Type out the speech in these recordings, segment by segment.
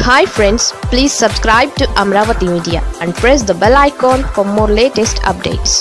hi friends please subscribe to Amaravati media and press the bell icon for more latest updates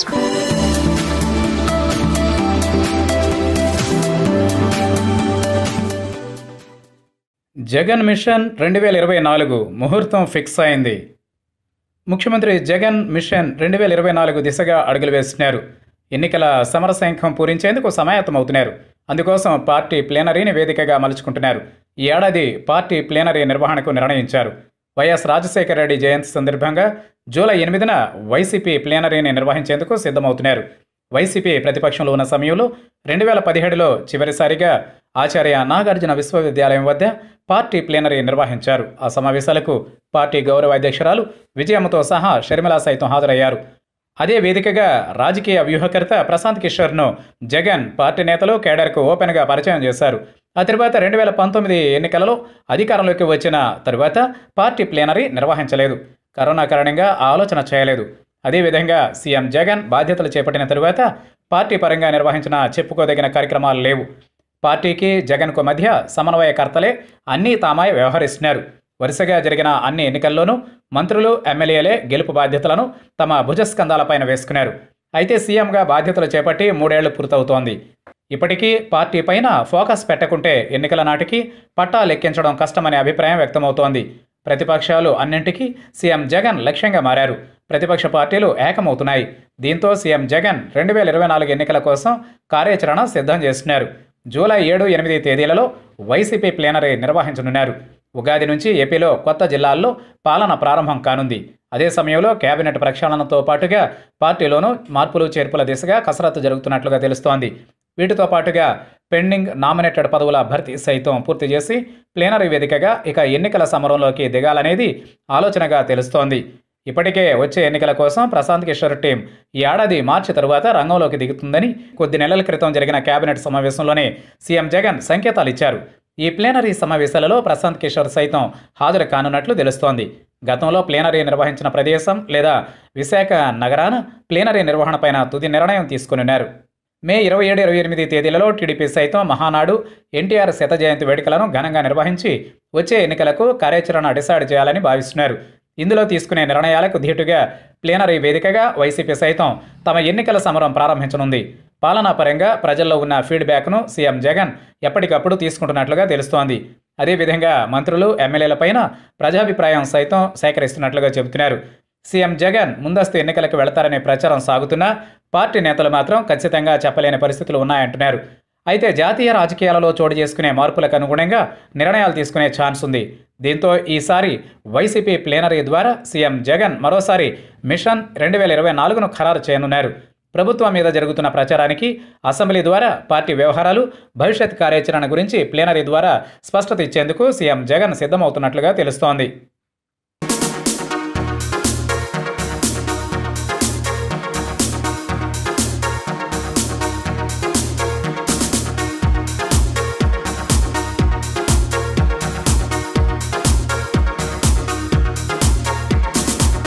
Jagan mission రెండు వేల ఇరవై నాలుగు ముహూర్తం fix అయింది ముఖ్యమంత్రి జగన్ మిషన్ రెండు వేల ఇరవై నాలుగు దిశగా అడుగులు వేస్తున్నారు ఎన్నికల సమరశంఖం పూరించేందుకు సమాయత్తమవుతున్నారు అందుకోసం పార్టీ ప్లేనరీని వేదికగా మలుచుకుంటున్నారు ఈ ఏడాది పార్టీ ప్లేనరీ నిర్వహణకు నిర్ణయించారు వైఎస్ రాజశేఖర రెడ్డి జయంతి సందర్భంగా జూలై ఎనిమిదిన వైసీపీ ప్లేనరీని నిర్వహించేందుకు సిద్ధమవుతున్నారు వైసీపీ ప్రతిపక్షంలో ఉన్న సమయంలో రెండు వేల పదిహేడులో చివరిసారిగా ఆచార్య నాగార్జున విశ్వవిద్యాలయం వద్ద పార్టీ ప్లేనరీ నిర్వహించారు ఆ సమావేశాలకు పార్టీ గౌరవ అధ్యక్షురాలు విజయమ్మతో సహా షర్మిల సైతం హాజరయ్యారు అదే వేదికగా రాజకీయ వ్యూహకర్త ప్రశాంత్ కిషోర్ను జగన్ పార్టీ నేతలు కేడర్కు ఓపెన్గా పరిచయం చేశారు ఆ తర్వాత రెండు వేల పంతొమ్మిది ఎన్నికలలో అధికారంలోకి వచ్చిన తరువాత పార్టీ ప్లేనరీ నిర్వహించలేదు కరోనా కారణంగా ఆ ఆలోచన చేయలేదు అదేవిధంగా సీఎం జగన్ బాధ్యతలు చేపట్టిన తరువాత పార్టీ పరంగా నిర్వహించిన చెప్పుకోదగిన కార్యక్రమాలు లేవు పార్టీకి జగన్కు మధ్య సమన్వయకర్తలే అన్నీ తామాయ వ్యవహరిస్తున్నారు వరుసగా జరిగిన అన్ని ఎన్నికల్లోనూ మంత్రులు ఎమ్మెల్యేలే గెలుపు బాధ్యతలను తమ భుజస్కంధాలపైన వేసుకున్నారు అయితే సీఎంగా బాధ్యతలు చేపట్టి మూడేళ్లు పూర్తవుతోంది ఇప్పటికీ పార్టీ పైన ఫోకస్ పెట్టకుంటే ఎన్నికల నాటికి పట్టా లెక్కించడం కష్టమనే అభిప్రాయం వ్యక్తమవుతోంది ప్రతిపక్షాలు అన్నింటికీ సీఎం జగన్ లక్ష్యంగా మారారు ప్రతిపక్ష పార్టీలు ఏకమవుతున్నాయి దీంతో సీఎం జగన్ రెండు వేల ఇరవై నాలుగు ఎన్నికల కోసం కార్యాచరణ సిద్ధం చేస్తున్నారు జూలై ఏడు ఎనిమిది తేదీలలో వైసీపీ ప్లేనరీ నిర్వహించనున్నారు ఉగాది నుంచి ఏపీలో కొత్త జిల్లాల్లో పాలన ప్రారంభం కానుంది అదే సమయంలో కేబినెట్ ప్రక్షాళనతో పాటుగా పార్టీలోనూ మార్పులు చేర్పుల దిశగా కసరత్తు జరుగుతున్నట్లుగా తెలుస్తోంది వీటితో పాటుగా పెండింగ్ నామినేటెడ్ పదవుల భర్తీ సైతం పూర్తి చేసి ప్లేనరీ వేదికగా ఇక ఎన్నికల సమరంలోకి దిగాలనేది ఆలోచనగా తెలుస్తోంది ఇప్పటికే వచ్చే ఎన్నికల కోసం ప్రశాంత్ కిషోర్ టీం ఈ ఏడాది మార్చి తరువాత రంగంలోకి దిగుతుందని కొద్ది నెలల క్రితం జరిగిన కేబినెట్ సమావేశంలోనే సీఎం జగన్ సంకేతాలు ఇచ్చారు ఈ ప్లేనరీ సమావేశాలలో ప్రశాంత్ కిషోర్ సైతం హాజరు కానున్నట్లు తెలుస్తోంది గతంలో ప్లేనరీ నిర్వహించిన ప్రదేశం లేదా విశాఖ నగరాన ప్లేనరీ నిర్వహణపైన తుది నిర్ణయం తీసుకున్నారు మే ఇరవై ఏడు ఇరవై ఎనిమిది తేదీలలో టీడీపీ సైతం మహానాడు ఎన్టీఆర్ శత జయంతి వేడుకలను ఘనంగా నిర్వహించి వచ్చే ఎన్నికలకు కార్యాచరణ డిసైడ్ చేయాలని భావిస్తున్నారు ఇందులో తీసుకునే నిర్ణయాలకు ధీటుగా ప్లేనరీ వేదికగా వైసీపీ సైతం తమ ఎన్నికల సమరం ప్రారంభించనుంది పాలనా పరంగా ప్రజల్లో ఉన్న ఫీడ్బ్యాక్ను సీఎం జగన్ ఎప్పటికప్పుడు తీసుకుంటున్నట్లుగా తెలుస్తోంది అదేవిధంగా మంత్రులు ఎమ్మెల్యేలపైన ప్రజాభిప్రాయం సైతం సేకరిస్తున్నట్లుగా చెబుతున్నారు సీఎం జగన్ ముందస్తు ఎన్నికలకు వెళతారనే ప్రచారం సాగుతున్నా పార్టీ నేతలు మాత్రం ఖచ్చితంగా చెప్పలేని పరిస్థితులు ఉన్నాయంటున్నారు అయితే జాతీయ రాజకీయాలలో చోటు చేసుకునే మార్పులకు అనుగుణంగా నిర్ణయాలు తీసుకునే ఛాన్స్ ఉంది దీంతో ఈసారి వైసీపీ ప్లేనరీ ద్వారా సీఎం జగన్ మరోసారి మిషన్ రెండు వేల ఇరవై నాలుగును ఖరారు చేయనున్నారు ప్రభుత్వం మీద జరుగుతున్న ప్రచారానికి అసెంబ్లీ ద్వారా పార్టీ వ్యవహారాలు భవిష్యత్ కార్యాచరణ గురించి ప్లేనరీ ద్వారా స్పష్టత ఇచ్చేందుకు సీఎం జగన్ సిద్ధమవుతున్నట్లుగా తెలుస్తోంది